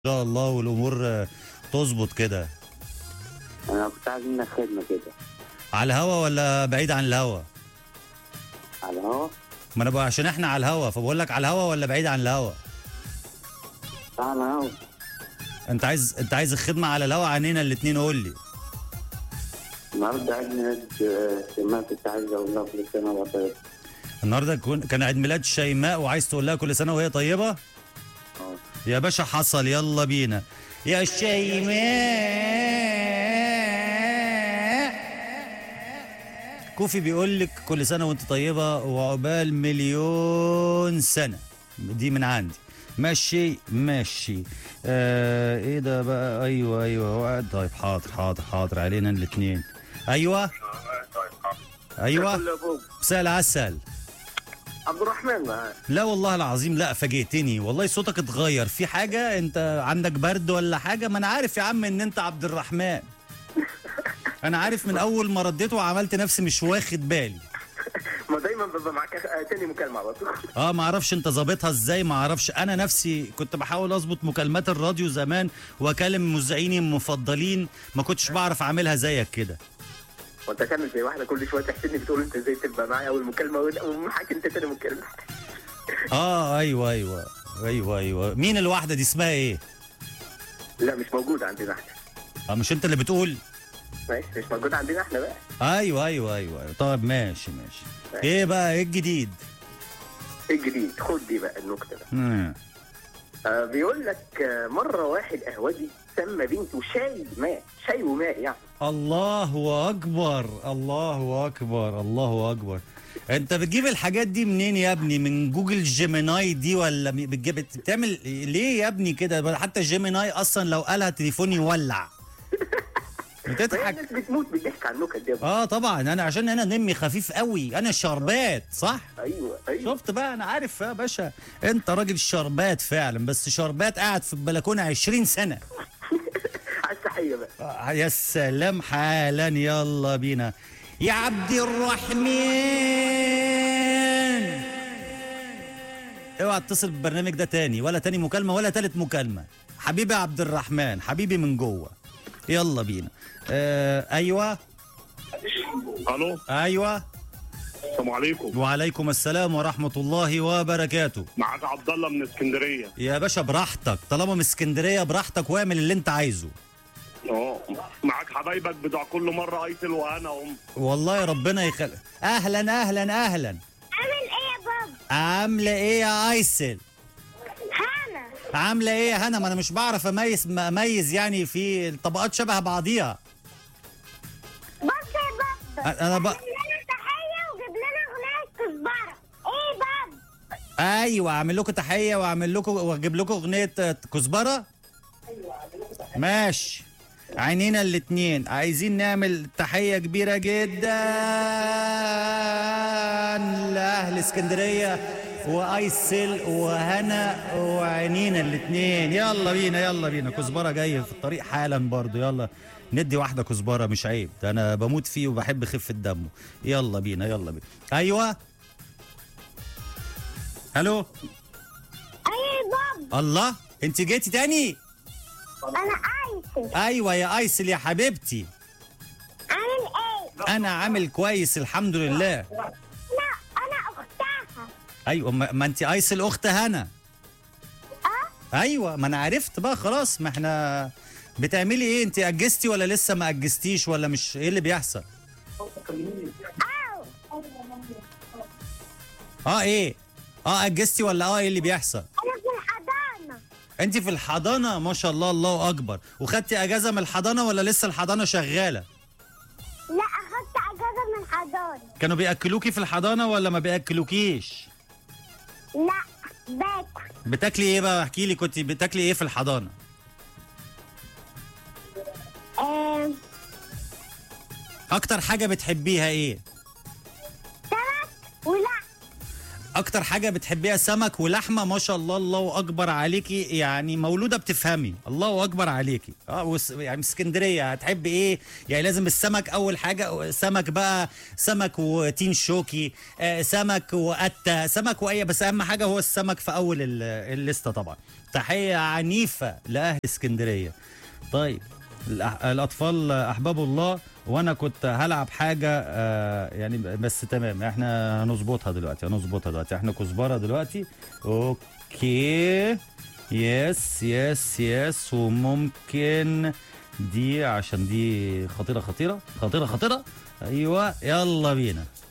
شاء الله والامور آه، تظبط كده انا كنت عايز منك خدمه كده على الهوا ولا بعيد عن الهوا على الهوا ما انا بقى عشان احنا على الهوا فبقول لك على الهوا ولا بعيد عن الهوا على الهوا انت عايز انت عايز الخدمه على الهوا عنينا الاثنين قول لي النهارده عيد ميلاد آه، شيماء كنت عايز اقول لها كل سنه وانت طيب النهارده كون- كان عيد ميلاد شيماء وعايز تقول لها كل سنه وهي طيبه اه يا باشا حصل يلا بينا يا شيماء كوفي بيقول لك كل سنه وانت طيبه وعقبال مليون سنه دي من عندي ماشي ماشي آه ايه ده بقى ايوه ايوه وقت. طيب حاضر حاضر حاضر علينا الاثنين ايوه ايوه كل ابوك مساء العسل عبد الرحمن معاك لا والله العظيم لا فاجئتني والله صوتك اتغير في حاجة انت عندك برد ولا حاجة ما انا عارف يا عم ان انت عبد الرحمن انا عارف من اول ما رديت وعملت نفسي مش واخد بالي ما دايما ببقى معاك آه، تاني مكالمه على طول اه ما اعرفش انت ظابطها ازاي ما اعرفش انا نفسي كنت بحاول اظبط مكالمات الراديو زمان واكلم مذيعيني المفضلين ما كنتش بعرف اعملها زيك كده وانت تعمل زي واحده كل شويه تحسدني بتقول انت ازاي تبقى معايا اول مكالمه ومعاك انت تاني مكالمه اه ايوه ايوه ايوه ايوه مين الواحدة دي اسمها ايه لا مش موجود عندنا احنا اه مش انت اللي بتقول ماشي مش موجود عندنا احنا بقى ايوه ايوه ايوه طيب ماشي ماشي ايه بقى ايه الجديد ايه الجديد خد دي بقى النكته بقى مم. آه بيقول لك آه مره واحد قهوجي سمى بنته شاي ماء شاي وماء يعني الله اكبر الله اكبر الله اكبر انت بتجيب الحاجات دي منين يا ابني من جوجل جيميناي دي ولا مي- بتجيب بتعمل ليه يا ابني كده حتى جيميناي اصلا لو قالها تليفوني يولع فهي بتضحك الناس بتموت بالضحك على النكت دي اه طبعا انا عشان انا نمي خفيف قوي انا شربات صح ايوه ايوه شفت بقى انا عارف يا باشا انت راجل شربات فعلا بس شربات قاعد في البلكونه 20 سنه على التحيه بقى آه، يا سلام حالا يلا بينا يا عبد الرحمن اوعى تتصل بالبرنامج ده تاني ولا تاني مكالمة ولا تالت مكالمة حبيبي يا عبد الرحمن حبيبي من جوه يلا بينا آه ايوه الو ايوه السلام عليكم وعليكم السلام ورحمة الله وبركاته معاك عبد الله من اسكندريه يا باشا براحتك طالما من اسكندرية براحتك واعمل اللي انت عايزه اه معاك حبايبك بتوع كل مره ايتل وانا ام والله ربنا يخلق اهلا اهلا اهلا عامل ايه يا بابا؟ عاملة ايه يا ايسل؟ هانا عاملة ايه يا هنا؟ ما انا مش بعرف اميز ما اميز يعني في الطبقات شبه بعضيها. بص يا بابا أ- أنا بق- جيب لنا تحية وجيب لنا أغنية كزبرة ايه بابا؟ ايوه اعمل لكم تحية واعمل لكم واجيب لكم اغنية آه، كزبرة. ماشي. عينينا الاتنين عايزين نعمل تحية كبيرة جدا لأهل اسكندرية وأيسل وهنا وعينينا الاتنين يلا بينا يلا بينا كزبرة جاي في الطريق حالا برضو يلا ندي واحدة كزبرة مش عيب ده أنا بموت فيه وبحب خفة دمه يلا بينا يلا بينا أيوة ألو ايه يا بابا؟ الله أنت جيتي تاني أنا عايشة أيوة يا أيسل يا حبيبتي عامل ايه؟ انا عامل كويس الحمد لله لا أنا أختها ايوه ما, ما انت ايسل اخت هنا ايوه ما انا عرفت بقى خلاص ما احنا بتعملي ايه انت اجزتي ولا لسه ما اجزتيش ولا مش ايه اللي بيحصل أو اه ايه اه اجزتي ولا اه ايه اللي بيحصل أنا في الحضانة انت في الحضانه ما شاء الله الله اكبر وخدتي اجازه من الحضانه ولا لسه الحضانه شغاله لا أخدت أجازة من الحضانة كانوا بياكلوكي في الحضانه ولا ما بياكلوكيش لا باكل بتاكلي ايه بقى احكي لي كنت بتاكلي ايه في الحضانه آه، اكتر حاجه بتحبيها ايه سمك ولا اكتر حاجه بتحبيها سمك ولحمه ما شاء الله الله اكبر عليكي يعني مولوده بتفهمي الله اكبر عليكي اه وس يعني من اسكندريه هتحبي ايه يعني لازم السمك اول حاجه سمك بقى سمك وتين شوكي آه سمك وقته سمك واي بس اهم حاجه هو السمك في اول ال- الليسته طبعا تحيه عنيفه لاهل اسكندريه طيب الأح- الاطفال احباب الله وانا كنت هلعب حاجه آه يعني بس تمام احنا هنظبطها دلوقتي هنظبطها دلوقتي احنا كزبره دلوقتي اوكي يس يس يس وممكن دي عشان دي خطيره خطيره خطيره خطيره ايوه يلا بينا